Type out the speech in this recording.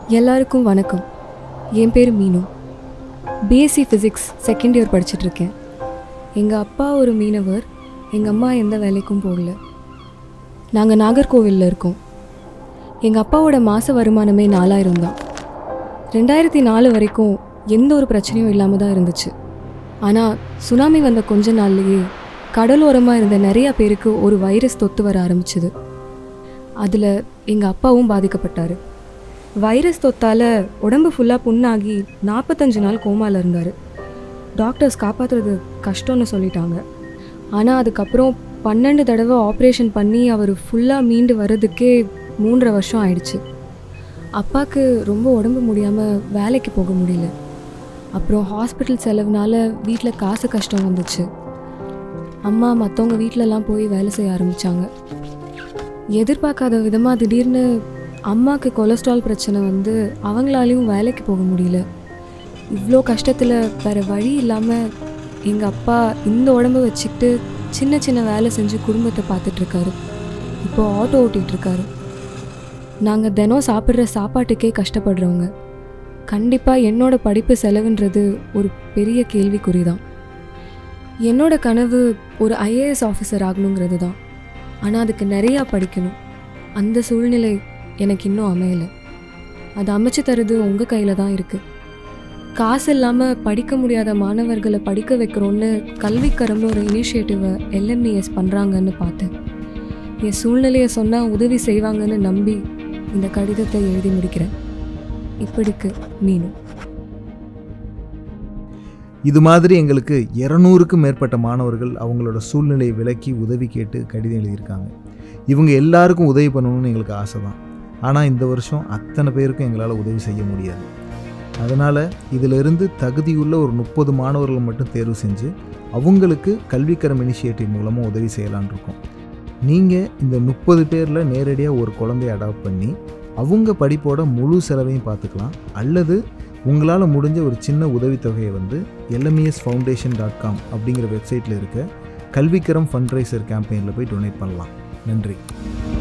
எல்லாருக்கும் வணக்கம் என் பேர் Meenu BSc physics second year படிச்சிட்ருக்கேன் எங்கள் அப்பா ஒரு மீனவர் எங்கள் அம்மா எந்த வேலைக்கும் போகல நாங்கள் நாகர்கோவிலில் இருக்கோம் எங்கள் அப்பாவோட மாத வருமானமே நாலாயிரம் தான் ரெண்டாயிரத்தி நாலு வரைக்கும் எந்த ஒரு பிரச்சனையும் இல்லாமல் தான் இருந்துச்சு ஆனால் சுனாமி வந்த கொஞ்ச நாள்லேயே கடலோரமாக இருந்த நிறையா பேருக்கு ஒரு வைரஸ் தொத்து வர ஆரம்பிச்சுது அதில் எங்கள் அப்பாவும் பாதிக்கப்பட்டார் வைரஸ் தொத்தால் உடம்பு ஃபுல்லாக புண்ணாகி நாற்பத்தஞ்சு நாள் கோமாவில் இருந்தார் டாக்டர்ஸ் காப்பாற்றுறது கஷ்டம்னு சொல்லிட்டாங்க ஆனால் அதுக்கப்புறம் பன்னெண்டு தடவை ஆப்ரேஷன் பண்ணி அவர் ஃபுல்லாக மீண்டு வர்றதுக்கே மூன்றரை வருஷம் ஆயிடுச்சு அப்பாவுக்கு ரொம்ப உடம்பு முடியாமல் வேலைக்கு போக முடியல அப்புறம் ஹாஸ்பிட்டல் செலவுனால வீட்டில் காசு கஷ்டம் வந்துச்சு அம்மா மற்றவங்க வீட்டிலலாம் போய் வேலை செய்ய ஆரம்பித்தாங்க எதிர்பார்க்காத விதமாக திடீர்னு அம்மாவுக்கு கொலஸ்ட்ரால் பிரச்சனை வந்து அவங்களாலையும் வேலைக்கு போக முடியல இவ்வளோ கஷ்டத்தில் வேறு வழி இல்லாமல் எங்கள் அப்பா இந்த உடம்ப வச்சுக்கிட்டு சின்ன சின்ன வேலை செஞ்சு குடும்பத்தை பார்த்துட்ருக்காரு இப்போ ஆட்டோ ஓட்டிகிட்ருக்காரு நாங்கள் தினம் சாப்பிட்ற சாப்பாட்டுக்கே கஷ்டப்படுறவங்க கண்டிப்பாக என்னோட படிப்பு செலவுன்றது ஒரு பெரிய கேள்விக்குறி தான் என்னோட கனவு ஒரு ஐஏஎஸ் ஆஃபீஸர் ஆகணுங்கிறது தான் ஆனால் அதுக்கு நிறையா படிக்கணும் அந்த சூழ்நிலை எனக்கு இன்னும் அமையலை அது அமைச்சு தரது உங்கள் கையில் தான் இருக்குது காசு இல்லாமல் படிக்க முடியாத மாணவர்களை படிக்க வைக்கிறோன்னு கல்விக்கரம்னு ஒரு இனிஷியேட்டிவை எல்எம்இஎஸ் பண்ணுறாங்கன்னு பார்த்தேன் என் சூழ்நிலையை சொன்னால் உதவி செய்வாங்கன்னு நம்பி இந்த கடிதத்தை எழுதி முடிக்கிறேன் இப்படிக்கு மீனும் இது மாதிரி எங்களுக்கு இரநூறுக்கும் மேற்பட்ட மாணவர்கள் அவங்களோட சூழ்நிலையை விலக்கி உதவி கேட்டு கடிதம் எழுதியிருக்காங்க இவங்க எல்லாருக்கும் உதவி பண்ணணும்னு எங்களுக்கு ஆசை தான் ஆனால் இந்த வருஷம் அத்தனை பேருக்கும் எங்களால் உதவி செய்ய முடியாது அதனால் இதிலிருந்து தகுதியுள்ள ஒரு முப்பது மாணவர்கள் மட்டும் தேர்வு செஞ்சு அவங்களுக்கு கல்விக்கரம் இனிஷியேட்டிவ் மூலமாக உதவி செய்யலான் இருக்கோம் நீங்கள் இந்த முப்பது பேரில் நேரடியாக ஒரு குழந்தைய அடாப்ட் பண்ணி அவங்க படிப்போட முழு செலவையும் பார்த்துக்கலாம் அல்லது உங்களால் முடிஞ்ச ஒரு சின்ன உதவித்தொகையை வந்து எல்எம்இஎஸ் ஃபவுண்டேஷன் டாட் காம் அப்படிங்கிற வெப்சைட்டில் இருக்க கல்விக்கரம் ஃபண்ட்ரைசர் கேம்பெயினில் போய் டொனேட் பண்ணலாம் நன்றி